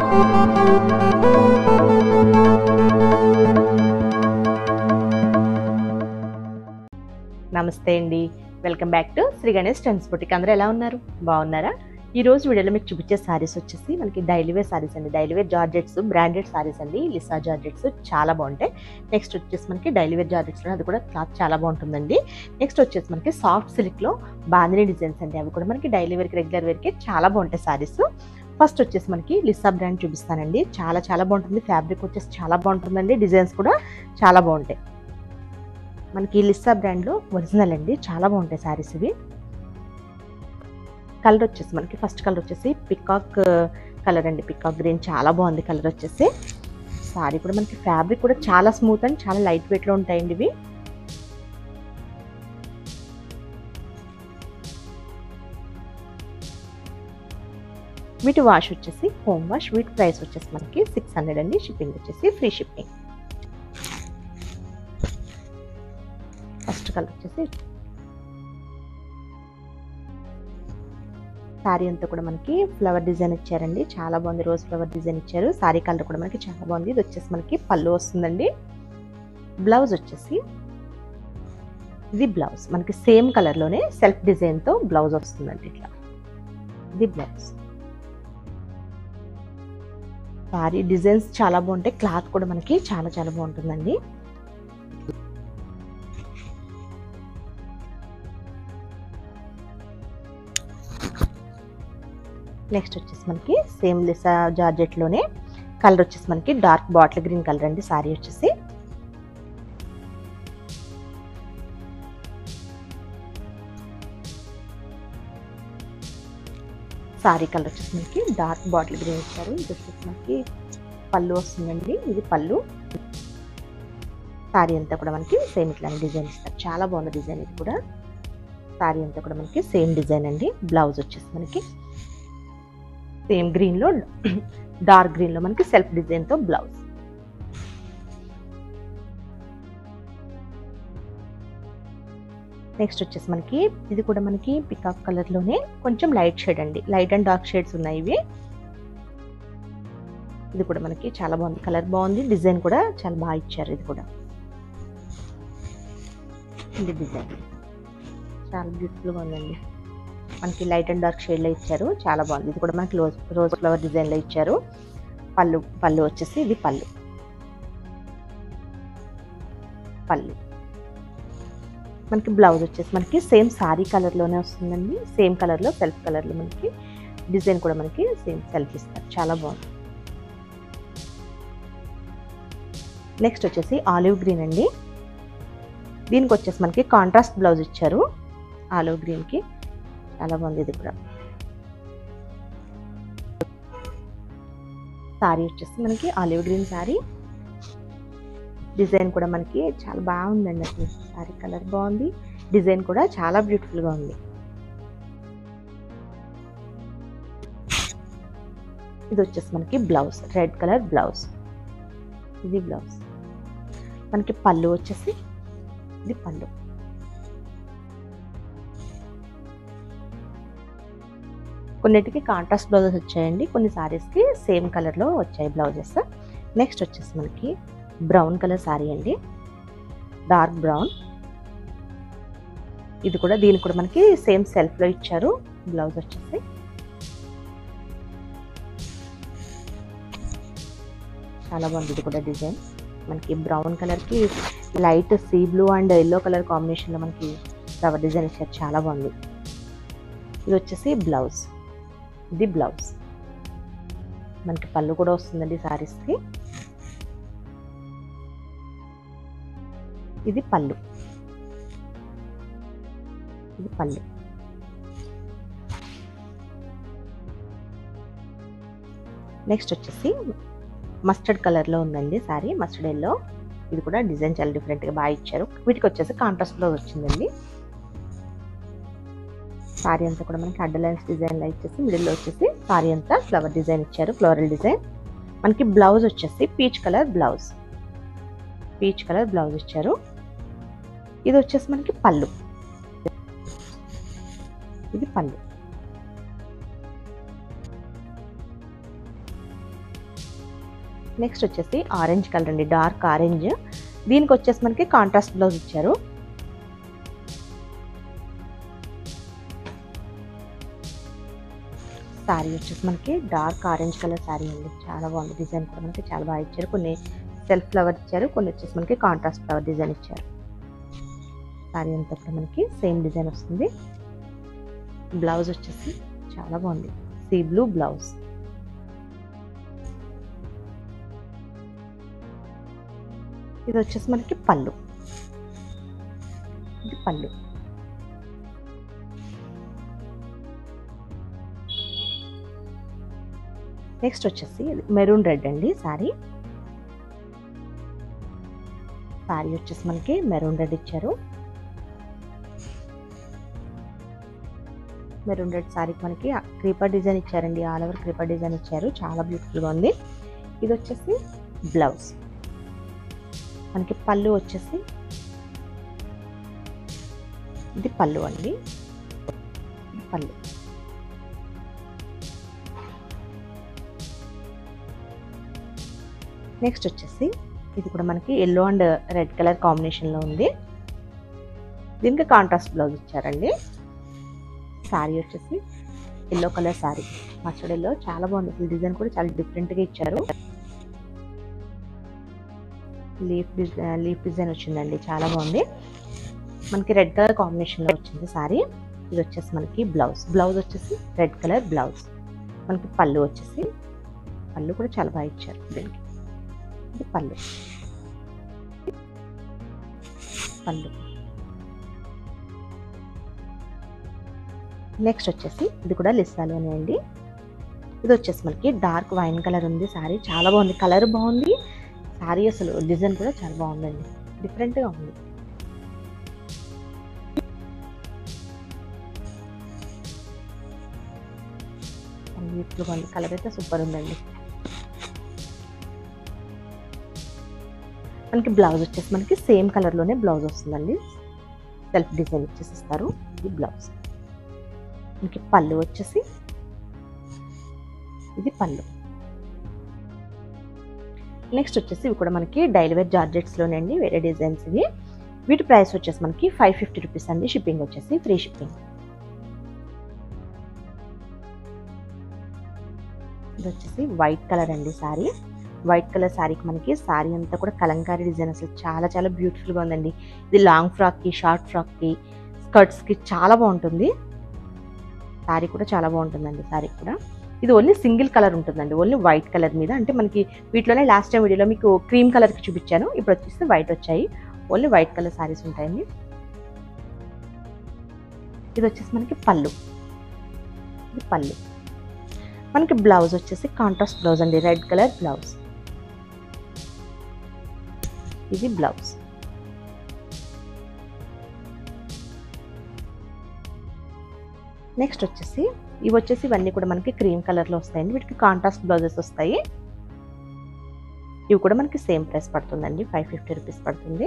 నమస్తే అండి welcome back to Shri Ganesh trends boutique అందరూ ఎలా ఉన్నారు బాగున్నారా ఈ రోజు వీడియోలో మీకు చూపించే సారీస్ వచ్చేసి మనకి డైలీ వేర్ సారీస్ అండి daily wear georgettes branded saris అండి లిసా జార్జెట్స్ చాలా బాగుంటాయి నెక్స్ట్ వచ్చేసి మనకి డైలీ వేర్ జార్జెట్స్లో అది కూడా క్లాత్ చాలా బాగుంటుందండి నెక్స్ట్ వచ్చేసి మనకి సాఫ్ట్ సిల్క్లో బాందిని డిజైన్స్ అండి అవి కూడా మనకి డైలీ వేర్కి రెగ్యులర్ వేర్కి చాలా బాగుంటాయి సారీస్ ఫస్ట్ వచ్చేసి మనకి లిసా బ్రాండ్ చూపిస్తానండి చాలా చాలా బాగుంటుంది ఫ్యాబ్రిక్ వచ్చేసి చాలా బాగుంటుందండి డిజైన్స్ కూడా చాలా బాగుంటాయి మనకి లిస్సా బ్రాండ్లో ఒరిజినల్ అండి చాలా బాగుంటాయి శారీస్ ఇవి కలర్ వచ్చేసి మనకి ఫస్ట్ కలర్ వచ్చేసి పికాక్ కలర్ అండి పికాక్ గ్రీన్ చాలా బాగుంది కలర్ వచ్చేసి సారీ కూడా మనకి ఫ్యాబ్రిక్ కూడా చాలా స్మూత్ అండ్ చాలా లైట్ వెయిట్లో ఉంటాయండి ఇవి వీటి వాష్ వచ్చేసి హోమ్ వాష్ వీటి ప్రైస్ వచ్చేసి మనకి సిక్స్ హండ్రెడ్ అండి షిప్పింగ్ వచ్చేసి ఫ్రీ షిప్పింగ్ ఫస్ట్ కలర్ వచ్చేసి శారీ అంతా కూడా మనకి ఫ్లవర్ డిజైన్ ఇచ్చారండి చాలా బాగుంది రోజ్ ఫ్లవర్ డిజైన్ ఇచ్చారు శారీ కలర్ కూడా మనకి చాలా బాగుంది ఇది వచ్చేసి మనకి పళ్ళు వస్తుందండి బ్లౌజ్ వచ్చేసి ఇది బ్లౌజ్ మనకి సేమ్ కలర్లోనే సెల్ఫ్ డిజైన్తో బ్లౌజ్ వస్తుందండి ఇట్లా ఇది బ్లౌజ్ శారీ డిజైన్స్ చాలా బాగుంటాయి క్లాత్ కూడా మనకి చాలా చాలా బాగుంటుందండి నెక్స్ట్ వచ్చేసి మనకి సేమ్ లిసా జార్జెట్లోనే కలర్ వచ్చేసి మనకి డార్క్ బాటిల్ గ్రీన్ కలర్ అండి సారీ వచ్చేసి సారీ కలర్ వచ్చేసి మనకి డార్క్ బాటిల్ గ్రీన్ ఇచ్చారు ఇది వచ్చేసి మనకి పళ్ళు వస్తుందండి ఇది పళ్ళు సారీ అంతా కూడా మనకి సేమ్ ఇట్లానే డిజైన్ ఇస్తారు చాలా బాగుంది డిజైన్ ఇది కూడా సారీ అంతా కూడా మనకి సేమ్ డిజైన్ అండి బ్లౌజ్ వచ్చేసి మనకి సేమ్ గ్రీన్లో డార్క్ గ్రీన్లో మనకి సెల్ఫ్ డిజైన్తో బ్లౌజ్ నెక్స్ట్ వచ్చేసి మనకి ఇది కూడా మనకి పికాక్ కలర్లోనే కొంచెం లైట్ షేడ్ అండి లైట్ అండ్ డార్క్ షేడ్స్ ఉన్నాయి ఇవి ఇది కూడా మనకి చాలా బాగుంది కలర్ బాగుంది డిజైన్ కూడా చాలా బాగా ఇచ్చారు ఇది కూడా ఇది డిజైన్ చాలా బ్యూటిఫుల్గా ఉందండి మనకి లైట్ అండ్ డార్క్ షేడ్లో ఇచ్చారు చాలా బాగుంది ఇది కూడా మనకి రోజ్ రోజ్ ఫ్లవర్ డిజైన్లో ఇచ్చారు పళ్ళు పళ్ళు వచ్చేసి ఇది పళ్ళు పళ్ళు మనకి బ్లౌజ్ వచ్చేసి మనకి సేమ్ సారీ కలర్లోనే వస్తుందండి సేమ్ కలర్లో సెల్ఫ్ కలర్లో మనకి డిజైన్ కూడా మనకి సేమ్ సెల్ఫ్ ఇస్తారు చాలా బాగుంది నెక్స్ట్ వచ్చేసి ఆలివ్ గ్రీన్ అండి దీనికి వచ్చేసి మనకి కాంట్రాస్ట్ బ్లౌజ్ ఇచ్చారు ఆలివ్ గ్రీన్కి చాలా బాగుంది ఇది కూడా సారీ వచ్చేసి మనకి ఆలివ్ గ్రీన్ సారీ డిజైన్ కూడా మనకి చాలా బాగుందండి అసలు సారీ కలర్ బాగుంది డిజైన్ కూడా చాలా బ్యూటిఫుల్గా ఉంది ఇది వచ్చేసి మనకి బ్లౌజ్ రెడ్ కలర్ బ్లౌజ్ ఇది బ్లౌజ్ మనకి పళ్ళు వచ్చేసి ఇది పళ్ళు కొన్నిటికి కాంట్రాస్ట్ బ్లౌజెస్ వచ్చాయండి కొన్ని సారీస్కి సేమ్ కలర్లో వచ్చాయి బ్లౌజెస్ నెక్స్ట్ వచ్చేసి మనకి బ్రౌన్ కలర్ సారీ అండి డార్క్ బ్రౌన్ ఇది కూడా దీనికి కూడా మనకి సేమ్ సెల్ఫ్లో ఇచ్చారు బ్లౌజ్ వచ్చేసి చాలా బాగుంది ఇది కూడా డిజైన్ మనకి బ్రౌన్ కలర్కి light sea blue and yellow colour కాంబినేషన్లో మనకి ఫ్లవర్ డిజైన్ ఇచ్చారు చాలా బాగుంది ఇది వచ్చేసి బ్లౌజ్ ఇది బ్లౌజ్ మనకి పళ్ళు కూడా వస్తుందండి సారీస్కి ఇది పళ్ళు ఇది పళ్ళు నెక్స్ట్ వచ్చేసి మస్టర్డ్ కలర్లో ఉందండి సారీ మస్టర్డ్ ఎల్లో ఇది కూడా డిజైన్ చాలా డిఫరెంట్గా బాగా ఇచ్చారు వీటికి వచ్చేసి కాంట్రాస్ట్ బ్లౌజ్ వచ్చిందండి సారీ అంతా కూడా మనకి అడ్డ లైన్స్ డిజైన్లో ఇచ్చేసి మిడిల్లో వచ్చేసి సారీ అంతా ఫ్లవర్ డిజైన్ ఇచ్చారు ఫ్లోరల్ డిజైన్ మనకి బ్లౌజ్ వచ్చేసి peach colour blouse peach colour blouse ఇచ్చారు ఇది వచ్చేసి మనకి పళ్ళు ఇది పళ్ళు నెక్స్ట్ వచ్చేసి ఆరెంజ్ కలర్ అండి డార్క్ ఆరెంజ్ దీనికి వచ్చేసి మనకి కాంట్రాస్ట్ బ్లౌజ్ ఇచ్చారు శారీ వచ్చేసి మనకి డార్క్ ఆరెంజ్ కలర్ శారీ అండి చాలా బాగుంది డిజైన్ కూడా మనకి చాలా బాగా ఇచ్చారు కొన్ని సెల్ఫ్ ఫ్లవర్ ఇచ్చారు కొన్ని వచ్చేసి మనకి కాంట్రాస్ట్ ఫ్లవర్ డిజైన్ ఇచ్చారు శారీ అంతా కూడా మనకి సేమ్ డిజైన్ వస్తుంది బ్లౌజ్ వచ్చేసి చాలా బాగుంది సీ బ్లూ బ్లౌజ్ ఇది వచ్చేసి మనకి పళ్ళు ఇది పళ్ళు నెక్స్ట్ వచ్చేసి మెరూన్ రెడ్ అండి శారీ శారీ వచ్చేసి మనకి మెరూన్ రెడ్ ఇచ్చారు మెరూన్ రెడ్ శారీకి మనకి క్రీపర్ డిజైన్ ఇచ్చారండి ఆల్ ఓవర్ క్రీపర్ డిజైన్ ఇచ్చారు చాలా బ్యూటిఫుల్గా ఉంది ఇది వచ్చేసి బ్లౌజ్ మనకి పళ్ళు వచ్చేసి ఇది పళ్ళు అండి ఇది పళ్ళు నెక్స్ట్ వచ్చేసి ఇది కూడా మనకి ఎల్లో అండ్ రెడ్ కలర్ కాంబినేషన్లో ఉంది దీనికి కాంట్రాస్ట్ బ్లౌజ్ ఇచ్చారండి శారీ వచ్చేసి yellow colour sari mustard yellow చాలా బాగుంది అసలు డిజైన్ కూడా చాలా డిఫరెంట్గా ఇచ్చారు లీఫ్ డిజైన్ లీఫ్ డిజైన్ వచ్చిందండి చాలా బాగుంది మనకి రెడ్ కలర్ కాంబినేషన్లో వచ్చింది శారీ ఇది వచ్చేసి మనకి బ్లౌజ్ బ్లౌజ్ వచ్చేసి రెడ్ కలర్ బ్లౌజ్ మనకి పళ్ళు వచ్చేసి పళ్ళు కూడా చాలా బాగా ఇచ్చారు దీనికి ఇది పళ్ళు పళ్ళు నెక్స్ట్ వచ్చేసి ఇది కూడా లిస్సాలోనే అండి ఇది వచ్చేసి మనకి డార్క్ వైన్ కలర్ ఉంది శారీ చాలా బాగుంది కలర్ బాగుంది శారీ అసలు డిజైన్ కూడా చాలా బాగుందండి డిఫరెంట్గా ఉంది బ్యూటిఫుల్గా ఉంది కలర్ అయితే సూపర్ ఉందండి మనకి బ్లౌజ్ వచ్చేసి మనకి సేమ్ కలర్లోనే బ్లౌజ్ వస్తుందండి సెల్ఫ్ డిజైన్ ఇచ్చేసి ఇస్తారు ఇది బ్లౌజ్ మనకి పళ్ళు వచ్చేసి ఇది పళ్ళు నెక్స్ట్ వచ్చేసి ఇవి కూడా మనకి డైలీ వేర్ జార్జెట్స్లోనే అండి వేరే డిజైన్స్ ఇవి వీటి ప్రైస్ వచ్చేసి మనకి ఫైవ్ ఫిఫ్టీ రూపీస్ అండి షిప్పింగ్ వచ్చేసి ఫ్రీ షిప్పింగ్ ఇది వచ్చేసి వైట్ కలర్ అండి శారీ వైట్ కలర్ శారీకి మనకి శారీ అంతా కూడా కలంకారీ డిజైన్ అసలు చాలా చాలా బ్యూటిఫుల్గా ఉందండి ఇది లాంగ్ ఫ్రాక్కి షార్ట్ ఫ్రాక్కి స్కర్ట్స్కి చాలా బాగుంటుంది శారీ కూడా చాలా బాగుంటుందండి శారీ కూడా ఇది ఓన్లీ సింగిల్ కలర్ ఉంటుందండి ఓన్లీ వైట్ కలర్ మీద అంటే మనకి వీటిలోనే లాస్ట్ టైం వీడియోలో మీకు క్రీమ్ కలర్కి చూపించాను ఇప్పుడు వచ్చేసి వైట్ వచ్చాయి ఓన్లీ వైట్ కలర్ శారీస్ ఉంటాయండి ఇది వచ్చేసి మనకి పళ్ళు ఇది పళ్ళు మనకి బ్లౌజ్ వచ్చేసి కాంట్రాస్ట్ బ్లౌజ్ అండి రెడ్ కలర్ బ్లౌజ్ ఇది బ్లౌజ్ నెక్స్ట్ వచ్చేసి ఇవి వచ్చేసి ఇవన్నీ కూడా మనకి క్రీమ్ కలర్లో వస్తాయండి వీటికి కాంట్రాస్ట్ బ్లౌజెస్ వస్తాయి ఇవి కూడా మనకి సేమ్ ప్రైస్ పడుతుందండి ఫైవ్ ఫిఫ్టీ రూపీస్ పడుతుంది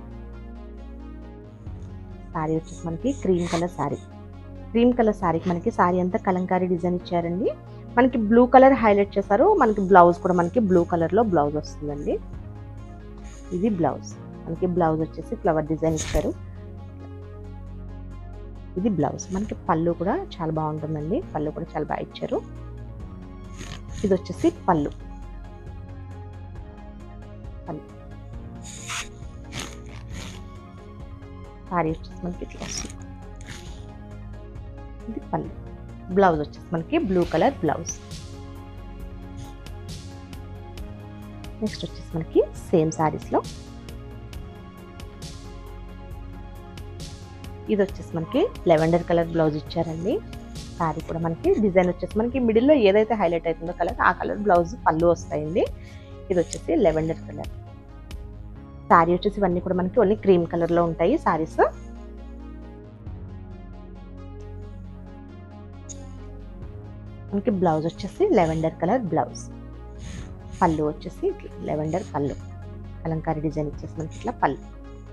శారీ వచ్చేసి మనకి cream colour sari cream colour శారీకి మనకి శారీ అంతా కలంకారీ డిజైన్ ఇచ్చారండి మనకి బ్లూ కలర్ హైలైట్ చేశారు మనకి బ్లౌజ్ కూడా మనకి బ్లూ కలర్లో బ్లౌజ్ వస్తుందండి ఇది బ్లౌజ్ మనకి బ్లౌజ్ వచ్చేసి ఫ్లవర్ డిజైన్ ఇచ్చారు ఇది బ్లౌజ్ మనకి పళ్ళు కూడా చాలా బాగుంటుందండి పళ్ళు కూడా చాలా బాగా ఇచ్చారు ఇది వచ్చేసి పళ్ళు పళ్ళు సారీ వచ్చేసి మనకి ఇట్లా వస్తుంది ఇది పళ్ళు బ్లౌజ్ వచ్చేసి మనకి బ్లూ కలర్ బ్లౌజ్ నెక్స్ట్ వచ్చేసి మనకి సేమ్ శారీస్లో ఇది వచ్చేసి మనకి లెవెండర్ కలర్ బ్లౌజ్ ఇచ్చారండి శారీ కూడా మనకి డిజైన్ వచ్చేసి మనకి మిడిల్లో ఏదైతే హైలైట్ అవుతుందో కలర్ ఆ కలర్ బ్లౌజ్ పళ్ళు వస్తాయండి ఇది వచ్చేసి లెవెండర్ కలర్ శారీ వచ్చేసి ఇవన్నీ కూడా మనకి ఓన్లీ క్రీమ్ కలర్లో ఉంటాయి శారీస్ మనకి బ్లౌజ్ వచ్చేసి లెవెండర్ కలర్ బ్లౌజ్ పళ్ళు వచ్చేసి లెవెండర్ పళ్ళు కలంకారీ డిజైన్ ఇచ్చేసి మనకి ఇట్లా పళ్ళు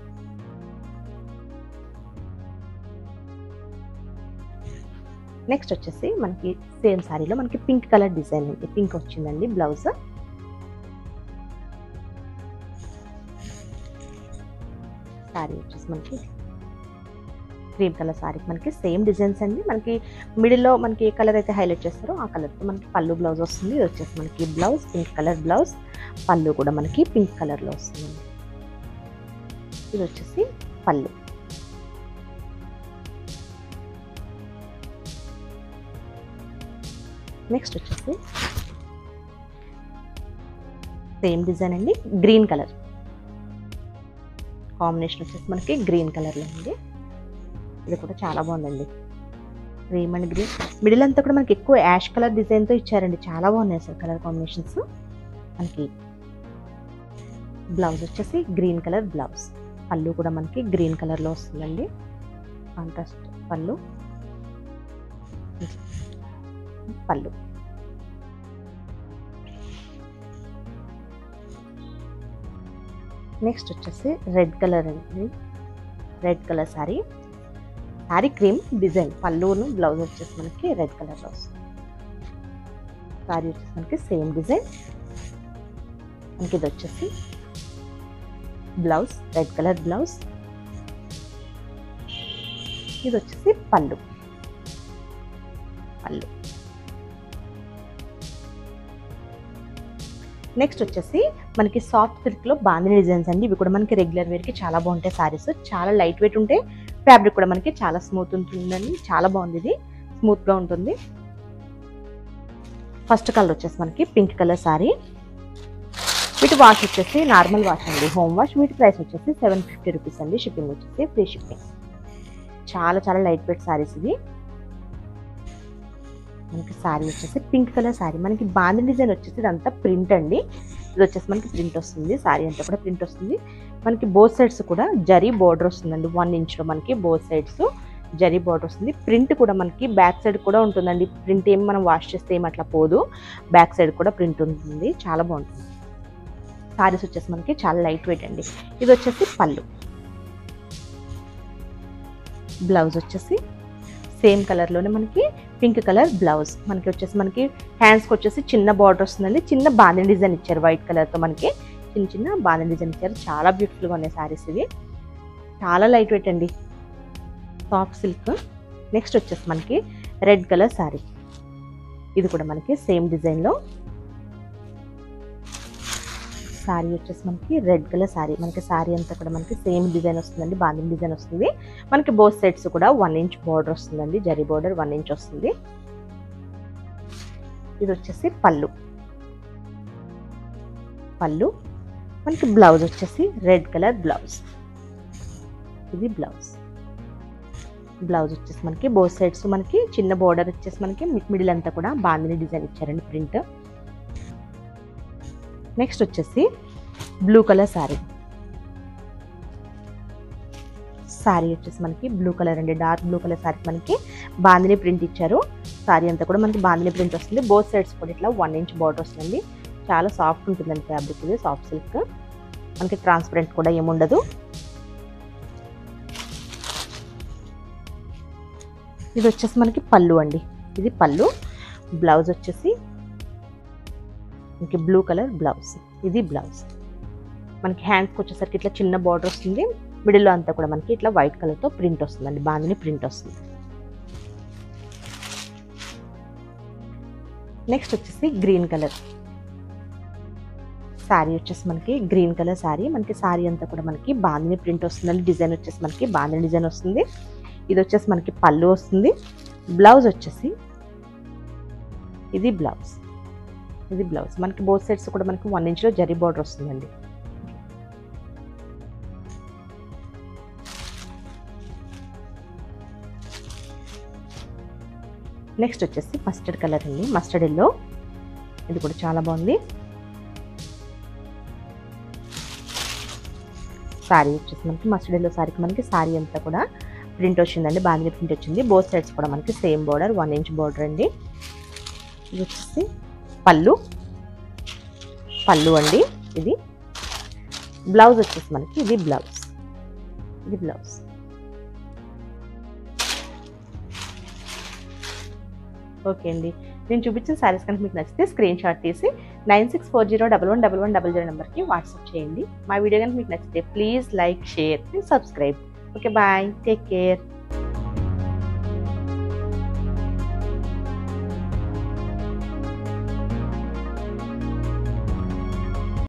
నెక్స్ట్ వచ్చేసి మనకి సేమ్ శారీలో మనకి పింక్ కలర్ డిజైన్ ఉంది పింక్ వచ్చిందండి బ్లౌజ్ శారీ వచ్చేసి మనకి క్రీమ్ కలర్ శారీ మనకి సేమ్ డిజైన్స్ అండి మనకి మిడిల్లో మనకి ఏ కలర్ అయితే హైలైట్ చేస్తారో ఆ కలర్తో మనకి పళ్ళు బ్లౌజ్ వస్తుంది ఇది వచ్చేసి మనకి blouse pink colour blouse pallu కూడా మనకి పింక్ కలర్లో వస్తుంది ఇది వచ్చేసి పళ్ళు నెక్స్ట్ వచ్చేసి సేమ్ డిజైన్ అండి గ్రీన్ కలర్ కాంబినేషన్ వచ్చేసి మనకి గ్రీన్ కలర్లో ఉంది ఇది కూడా చాలా బాగుందండి క్రీమ్ అండ్ గ్రీన్ మిడిల్ అంతా కూడా మనకి ఎక్కువ యాష్ కలర్ డిజైన్తో ఇచ్చారండి చాలా బాగున్నాయి అసలు కలర్ కాంబినేషన్స్ మనకి బ్లౌజ్ వచ్చేసి గ్రీన్ కలర్ బ్లౌజ్ పళ్ళు కూడా మనకి గ్రీన్ కలర్లో వస్తుందండి కాంట్రాస్ట్ పళ్ళు పళ్ళు నెక్స్ట్ వచ్చేసి రెడ్ కలర్ అండి red colour sari sari cream design పళ్ళును బ్లౌజ్ వచ్చేసి మనకి రెడ్ కలర్లో వస్తుంది శారీ వచ్చేసి మనకి సేమ్ డిజైన్ మనకి ఇది వచ్చేసి బ్లౌజ్ రెడ్ కలర్ బ్లౌజ్ ఇది వచ్చేసి పళ్ళు పళ్ళు నెక్స్ట్ వచ్చేసి మనకి సాఫ్ట్ సిల్క్లో బాందిని డిజైన్స్ అండి ఇవి కూడా మనకి రెగ్యులర్ వేర్కి చాలా బాగుంటాయి సారీస్ చాలా లైట్ వెయిట్ ఉంటాయి ఫ్యాబ్రిక్ కూడా మనకి చాలా స్మూత్ ఉంటుందండి చాలా బాగుంది ఇది స్మూత్గా ఉంటుంది ఫస్ట్ కలర్ వచ్చేసి మనకి పింక్ కలర్ సారీ వీటి వాష్ వచ్చేసి నార్మల్ వాష్ అండి హోమ్ వాష్ వీటి ప్రైస్ వచ్చేసి సెవెన్ ఫిఫ్టీ రూపీస్ అండి షిప్పింగ్ వచ్చేసి ఫ్రీ షిప్పింగ్ చాలా చాలా లైట్ వెయిట్ సారీస్ ఇవి మనకి శారీ వచ్చేసి పింక్ కలర్ శారీ మనకి బాంది డిజైన్ వచ్చేసి ఇదంతా ప్రింట్ అండి ఇది వచ్చేసి మనకి ప్రింట్ వస్తుంది శారీ అంతా కూడా ప్రింట్ వస్తుంది మనకి బోత్ సైడ్స్ కూడా జరీ బోర్డర్ వస్తుందండి వన్ ఇంచ్లో మనకి బోత్ సైడ్స్ జరీ బోర్డర్ వస్తుంది ప్రింట్ కూడా మనకి బ్యాక్ సైడ్ కూడా ఉంటుందండి ప్రింట్ ఏం మనం వాష్ చేస్తే ఏం అట్లా పోదు బ్యాక్ సైడ్ కూడా ప్రింట్ ఉంటుంది చాలా బాగుంటుంది సారీస్ వచ్చేసి మనకి చాలా లైట్ వెయిట్ అండి ఇది వచ్చేసి పళ్ళు బ్లౌజ్ వచ్చేసి సేమ్ కలర్లోనే మనకి పింక్ కలర్ బ్లౌజ్ మనకి వచ్చేసి మనకి హ్యాండ్స్కి వచ్చేసి చిన్న బార్డర్ వస్తుందండి చిన్న బాందిని డిజైన్ ఇచ్చారు వైట్ కలర్తో మనకి చిన్న చిన్న బాందిని డిజైన్ ఇచ్చారు చాలా బ్యూటిఫుల్గా ఉన్నాయి శారీస్ ఇవి చాలా లైట్ వెయిట్ అండి సాఫ్ట్ సిల్క్ నెక్స్ట్ వచ్చేసి మనకి రెడ్ కలర్ శారీ ఇది కూడా మనకి సేమ్ డిజైన్లో శారీ వచ్చేసి మనకి రెడ్ కలర్ శారీ మనకి శారీ అంతా కూడా మనకి సేమ్ డిజైన్ వస్తుందండి బాందిని డిజైన్ వస్తుంది మనకి బోత్ సైడ్స్ కూడా వన్ ఇంచ్ బార్డర్ వస్తుందండి జరీ బార్డర్ వన్ ఇంచ్ వస్తుంది ఇది వచ్చేసి పళ్ళు పళ్ళు మనకి బ్లౌజ్ వచ్చేసి రెడ్ కలర్ బ్లౌజ్ ఇది బ్లౌజ్ బ్లౌజ్ వచ్చేసి మనకి బోత్ సైడ్స్ మనకి చిన్న బార్డర్ వచ్చేసి మనకి మిడిల్ అంతా కూడా బాందిని డిజైన్ ఇచ్చారండి ప్రింట్ నెక్స్ట్ వచ్చేసి బ్లూ కలర్ శారీ శారీ వచ్చేసి మనకి బ్లూ కలర్ అండి డార్క్ బ్లూ కలర్ శారీ మనకి బాందిని ప్రింట్ ఇచ్చారు శారీ అంతా కూడా మనకి బాందిని ప్రింట్ వస్తుంది బోత్ సైడ్స్ కూడా ఇట్లా వన్ ఇంచ్ బార్డర్ వస్తుంది చాలా సాఫ్ట్ ఉంటుందండి ఫ్యాబ్రిక్ ఇది సాఫ్ట్ సిల్క్ మనకి ట్రాన్స్పరెంట్ కూడా ఏముండదు ఇది వచ్చేసి మనకి పళ్ళు అండి ఇది పళ్ళు బ్లౌజ్ వచ్చేసి మనకి బ్లూ కలర్ బ్లౌజ్ ఇది బ్లౌజ్ మనకి హ్యాండ్స్కి వచ్చేసరికి ఇట్లా చిన్న బార్డర్ వస్తుంది మిడిల్లో అంతా కూడా మనకి ఇట్లా వైట్ కలర్తో ప్రింట్ వస్తుందండి బాందిని ప్రింట్ వస్తుంది నెక్స్ట్ వచ్చేసి గ్రీన్ కలర్ శారీ వచ్చేసి మనకి గ్రీన్ కలర్ శారీ మనకి శారీ అంతా కూడా మనకి బాందిని ప్రింట్ వస్తుందండి డిజైన్ వచ్చేసి మనకి బాందిని డిజైన్ వస్తుంది ఇది వచ్చేసి మనకి పళ్ళు వస్తుంది బ్లౌజ్ వచ్చేసి ఇది బ్లౌజ్ ఇది బ్లౌజ్ మనకి బోత్ సైడ్స్ కూడా మనకి వన్ ఇంచ్లో జరీ బార్డర్ వస్తుందండి నెక్స్ట్ వచ్చేసి మస్టర్డ్ కలర్ అండి మస్టర్డ్ ఎల్లో ఇది కూడా చాలా బాగుంది శారీ వచ్చేసి మనకి మస్టర్డ్ ఎల్లో శారీకి మనకి శారీ అంతా కూడా ప్రింట్ వచ్చిందండి బాగా ప్రింట్ వచ్చింది బోత్ సైడ్స్ కూడా మనకి same border one inch border అండి ఇది వచ్చేసి పళ్ళు పళ్ళు అండి ఇది బ్లౌజ్ వచ్చేసి మనకి ఇది బ్లౌజ్ ఇది బ్లౌజ్ ఓకే అండి నేను చూపించిన శారీస్ కనుక మీకు నచ్చితే స్క్రీన్ షాట్ తీసి nine six four zero double one double one double zero నెంబర్కి వాట్సాప్ చేయండి మా వీడియో కనుక మీకు నచ్చితే please like share and subscribe okay bye take care